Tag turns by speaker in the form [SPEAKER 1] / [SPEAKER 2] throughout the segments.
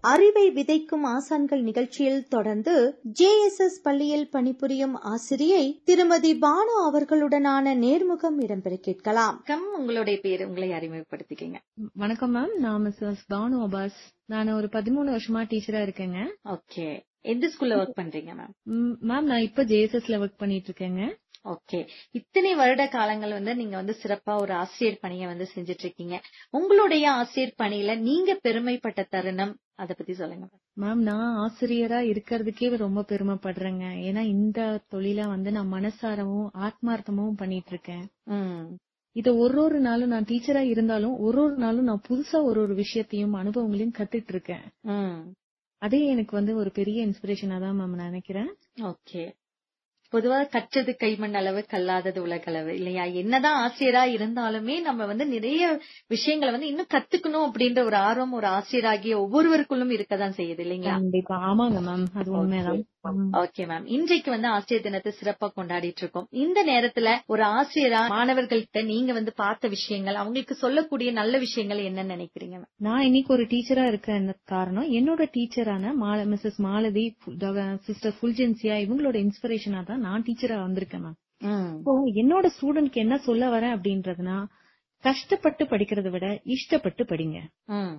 [SPEAKER 1] அறிவை விதைக்கும் ஆசான்கள் நிகழ்ச்சியில் தொடர்ந்து ஜேஎஸ்எஸ் பள்ளியில் பணிபுரியும் ஆசிரியை திருமதி பானு அவர்களுடனான நேர்முகம் இடம்பெற கேட்கலாம்
[SPEAKER 2] கம் உங்களுடைய பேர் உங்களை அறிமுகப்படுத்திக்கங்க
[SPEAKER 3] வணக்கம் மேம் நான் மிஸ்ஸஸ் பானு அபாஸ் நான் ஒரு பதிமூணு வருஷமா டீச்சரா இருக்கேங்க
[SPEAKER 2] ஓகே எந்த ஸ்கூல்ல ஒர்க் பண்றீங்க மேம்
[SPEAKER 3] ம், மேம் நான் இப்ப ஜேஎஸ்எஸ்ல ஒர்க் பண்ணிட்டு இருக்கேங்க
[SPEAKER 2] ஓகே இத்தனை வருட காலங்கள் வந்து நீங்க வந்து சிறப்பா ஒரு ஆசிரியர் பணியை வந்து செஞ்சுட்டு இருக்கீங்க உங்களுடைய ஆசிரியர் பணியில நீங்க பெருமைப்பட்ட தருணம் அத பத்தி சொல்லுங்க மேம்.
[SPEAKER 3] மேம் நான் ஆசிரியரா இருக்கிறதுக்கே ரொம்ப பெருமைப்படுறேங்க ஏன்னா இந்த தொழில வந்து நான் மனசாரமும் ஆத்மார்த்தமும் பண்ணிட்டு இருக்கேன்
[SPEAKER 2] ம்
[SPEAKER 3] இத ஒரு ஒரு நாளும் நான் டீச்சரா இருந்தாலும் ஒரு ஒரு நாளும் நான் புதுசா ஒரு ஒரு விஷயத்தையும் அனுபவங்களையும் கத்துட்டு இருக்கேன்
[SPEAKER 2] ம்
[SPEAKER 3] அதே எனக்கு வந்து ஒரு பெரிய இன்ஸ்பிரேஷனா தான் மேம் நான் நினைக்கிறேன்
[SPEAKER 2] ஓகே பொதுவா கற்றது கைமண் அளவு கல்லாதது உலகளவு இல்லையா என்னதான் ஆசிரியரா இருந்தாலுமே நம்ம வந்து நிறைய விஷயங்களை வந்து இன்னும் கத்துக்கணும் அப்படின்ற ஒரு ஆர்வம் ஒரு ஆசிரியராகிய ஒவ்வொருவருக்குள்ளும் இருக்கதான் செய்யுது இல்லைங்களா
[SPEAKER 3] கண்டிப்பா ஆமாங்க மேம் அது உண்மைதான் ம்.
[SPEAKER 2] ஓகே மேம் இன்றைக்கு வந்து ஆசிரியர் தினத்தை சிறப்பா கொண்டாடிட்டு இருக்கோம் இந்த நேரத்துல ஒரு ஆசிரியரா மாணவர்கள்கிட்ட நீங்க வந்து பார்த்த விஷயங்கள் அவங்களுக்கு சொல்லக்கூடிய நல்ல விஷயங்கள் என்னன்னு நினைக்கிறீங்க மேம்
[SPEAKER 3] நான் இன்னைக்கு ஒரு டீச்சரா இருக்க காரணம் என்னோட டீச்சரான மிஸ்ஸஸ் மாலதி சிஸ்டர் ஃபுல்ஜென்சியா இவங்களோட இன்ஸ்பிரேஷனா தான் நான் டீச்சரா வந்திருக்கேன் மேம்
[SPEAKER 2] ம்
[SPEAKER 3] இப்போ என்னோட ஸ்டூடெண்ட்க்கு என்ன சொல்ல வரேன் அப்படின்றதுனா கஷ்டப்பட்டு படிக்கிறதை விட இஷ்டப்பட்டு படிங்க
[SPEAKER 2] ம்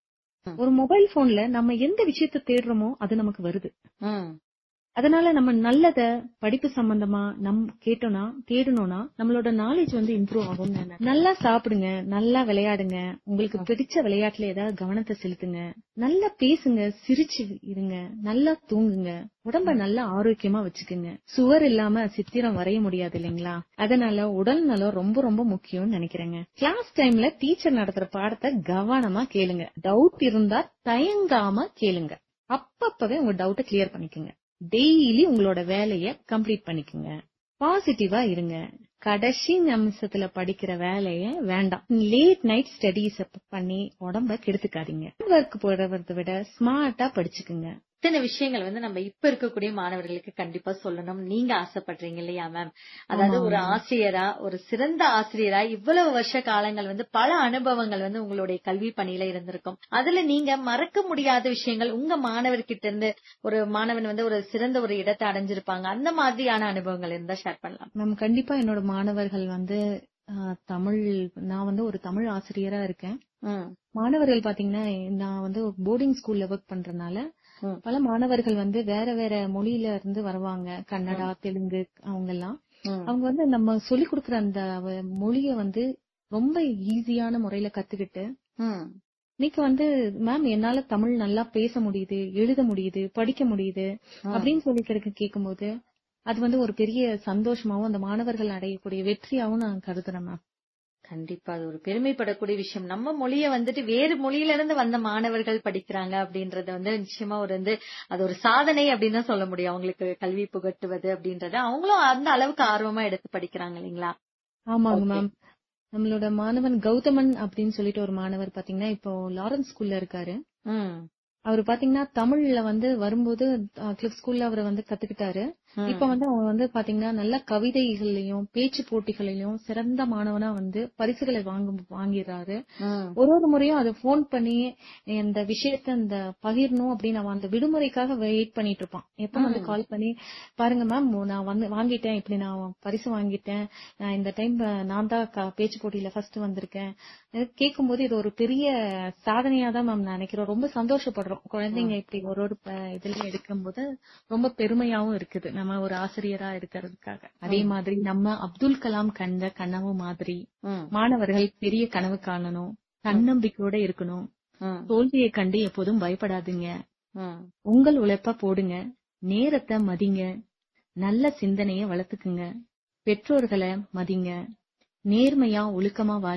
[SPEAKER 3] ஒரு மொபைல் போன்ல நம்ம எந்த விஷயத்த தேடுறோமோ அது நமக்கு வருது
[SPEAKER 2] ம்
[SPEAKER 3] அதனால நம்ம நல்லத படிப்பு சம்பந்தமா நம் கேட்டோம்னா தேடணும்னா நம்மளோட நாலேஜ் வந்து இம்ப்ரூவ் ஆகும் நல்லா சாப்பிடுங்க நல்லா விளையாடுங்க உங்களுக்கு பிடிச்ச விளையாட்டுல ஏதாவது கவனத்தை செலுத்துங்க நல்லா பேசுங்க சிரிச்சு இருங்க நல்லா தூங்குங்க உடம்ப நல்லா ஆரோக்கியமா வச்சுக்குங்க சுவர் இல்லாம சித்திரம் வரைய முடியாது இல்லைங்களா அதனால உடல் நலம் ரொம்ப ரொம்ப முக்கியம்னு நினைக்கிறேங்க கிளாஸ் டைம்ல டீச்சர் நடத்துற பாடத்தை கவனமா கேளுங்க டவுட் இருந்தா தயங்காம கேளுங்க அப்பப்பவே உங்க டவுட்டை கிளியர் பண்ணிக்கோங்க டெய்லி உங்களோட வேலைய கம்ப்ளீட் பண்ணிக்கோங்க பாசிட்டிவா இருங்க கடைசி நிமிஷத்துல படிக்கிற வேலைய வேண்டாம் லேட் நைட் ஸ்டடீஸ் பண்ணி உடம்ப கெடுத்துக்காதீங்க ஒர்க் போடுறத விட ஸ்மார்ட்டா படிச்சுக்குங்க
[SPEAKER 2] இத்தனை விஷயங்கள் வந்து நம்ம இப்ப இருக்கக்கூடிய மாணவர்களுக்கு கண்டிப்பா சொல்லணும் நீங்க ஆசைப்படுறீங்க இல்லையா மேம் அதாவது
[SPEAKER 3] ஆமா,
[SPEAKER 2] ஒரு
[SPEAKER 3] ஆமா.
[SPEAKER 2] ஆசிரியரா ஒரு சிறந்த ஆசிரியரா இவ்வளவு வருஷ காலங்கள் வந்து பல அனுபவங்கள் வந்து உங்களுடைய கல்வி பணியில இருந்திருக்கும் அதுல நீங்க மறக்க முடியாத விஷயங்கள் உங்க மாணவர்கிட்ட இருந்து ஒரு மாணவன் வந்து ஒரு சிறந்த ஒரு இடத்தை அடைஞ்சிருப்பாங்க அந்த மாதிரியான அனுபவங்கள் இருந்தா ஷேர் பண்ணலாம்
[SPEAKER 3] நம்ம கண்டிப்பா என்னோட மாணவர்கள் வந்து ஆஹ், தமிழ் நான் வந்து ஒரு தமிழ் ஆசிரியரா இருக்கேன்
[SPEAKER 2] ம்
[SPEAKER 3] மாணவர்கள் பாத்தீங்கன்னா நான் வந்து போர்டிங் ஸ்கூல்ல ஒர்க் பண்றதுனால
[SPEAKER 2] ம்.
[SPEAKER 3] பல மாணவர்கள் வந்து வேற வேற மொழியில இருந்து வருவாங்க கன்னடா தெலுங்கு அவங்க எல்லாம்
[SPEAKER 2] ம்
[SPEAKER 3] அவங்க வந்து நம்ம சொல்லி கொடுக்குற அந்த வ- மொழிய வந்து ரொம்ப ஈஸியான முறையில கத்துக்கிட்டு
[SPEAKER 2] ம்
[SPEAKER 3] இன்னைக்கு வந்து மேம் என்னால தமிழ் நல்லா பேச முடியுது எழுத முடியுது படிக்க முடியுது அப்படின்னு சொல்லி கிடைக்க கேட்கும்போது அது வந்து ஒரு பெரிய சந்தோஷமாவும் அந்த மாணவர்கள் அடையக்கூடிய வெற்றியாவும் நான் கருதுறேன் மேம்
[SPEAKER 2] கண்டிப்பா அது ஒரு பெருமைப்படக்கூடிய விஷயம் நம்ம மொழிய வந்துட்டு வேறு மொழியில இருந்து வந்த மாணவர்கள் படிக்கிறாங்க அப்படின்றது வந்து நிச்சயமா ஒரு வந்து அது ஒரு சாதனை அப்படின்னு தான் சொல்ல முடியும் அவங்களுக்கு கல்வி புகட்டுவது அப்படின்றது அவங்களும் அந்த அளவுக்கு ஆர்வமா எடுத்து படிக்கிறாங்க இல்லைங்களா
[SPEAKER 3] ஆமாங்க
[SPEAKER 2] Okay.
[SPEAKER 3] மேம் நம்மளோட மாணவன் கௌதமன் அப்படின்னு சொல்லிட்டு ஒரு மாணவர் பாத்தீங்கன்னா இப்போ லாரன்ஸ் ஸ்கூல்ல இருக்காரு
[SPEAKER 2] ம்
[SPEAKER 3] அவர் பாத்தீங்கன்னா தமிழ்ல வந்து வரும்போது கிளிப் ஸ்கூல்ல அவர் வந்து கத்துக்கிட்டாரு
[SPEAKER 2] ம்.
[SPEAKER 3] இப்ப வந்து அவங்க வந்து பாத்தீங்கன்னா நல்ல கவிதைகள்லயும் பேச்சு போட்டிகளையும் சிறந்த மாணவனா வந்து பரிசுகளை வாங்க வாங்கிடுறாரு
[SPEAKER 2] ம்.
[SPEAKER 3] ஒரு ஒரு முறையும் அதை போன் பண்ணி இந்த விஷயத்த இந்த பகிரணும் அப்படின்னு அவன் அந்த விடுமுறைக்காக வெயிட் பண்ணிட்டு இருப்பான் எப்ப வந்து
[SPEAKER 2] ம்.
[SPEAKER 3] கால் பண்ணி பாருங்க மேம் நான் வந்து வாங்கிட்டேன் இப்படி நான் பரிசு வாங்கிட்டேன் நான் இந்த டைம் நான் தான் க- பேச்சு போட்டியில ஃபர்ஸ்ட் வந்திருக்கேன் கேட்கும் போது இது ஒரு பெரிய சாதனையா தான் மேம் நான் நினைக்கிறோம் ரொம்ப சந்தோஷப்படுறோம் குழந்தைங்க இப்படி ஒரு ஒரு ப- இதுல எடுக்கும்போது ரொம்ப பெருமையாவும் இருக்குது நம்ம ஒரு ஆசிரியரா இருக்கிறதுக்காக அதே மாதிரி நம்ம அப்துல் கலாம் கண்ட கனவு மாதிரி
[SPEAKER 2] ம்.
[SPEAKER 3] மாணவர்கள் பெரிய கனவு காணணும் தன்னம்பிக்கையோட இருக்கணும்
[SPEAKER 2] ம்.
[SPEAKER 3] தோல்வியை கண்டு எப்போதும் பயப்படாதீங்க
[SPEAKER 2] ம்.
[SPEAKER 3] உங்கள் உழைப்ப போடுங்க நேரத்தை மதிங்க நல்ல சிந்தனைய வளர்த்துக்குங்க பெற்றோர்களை மதிங்க நேர்மையா ஒழுக்கமா வாழ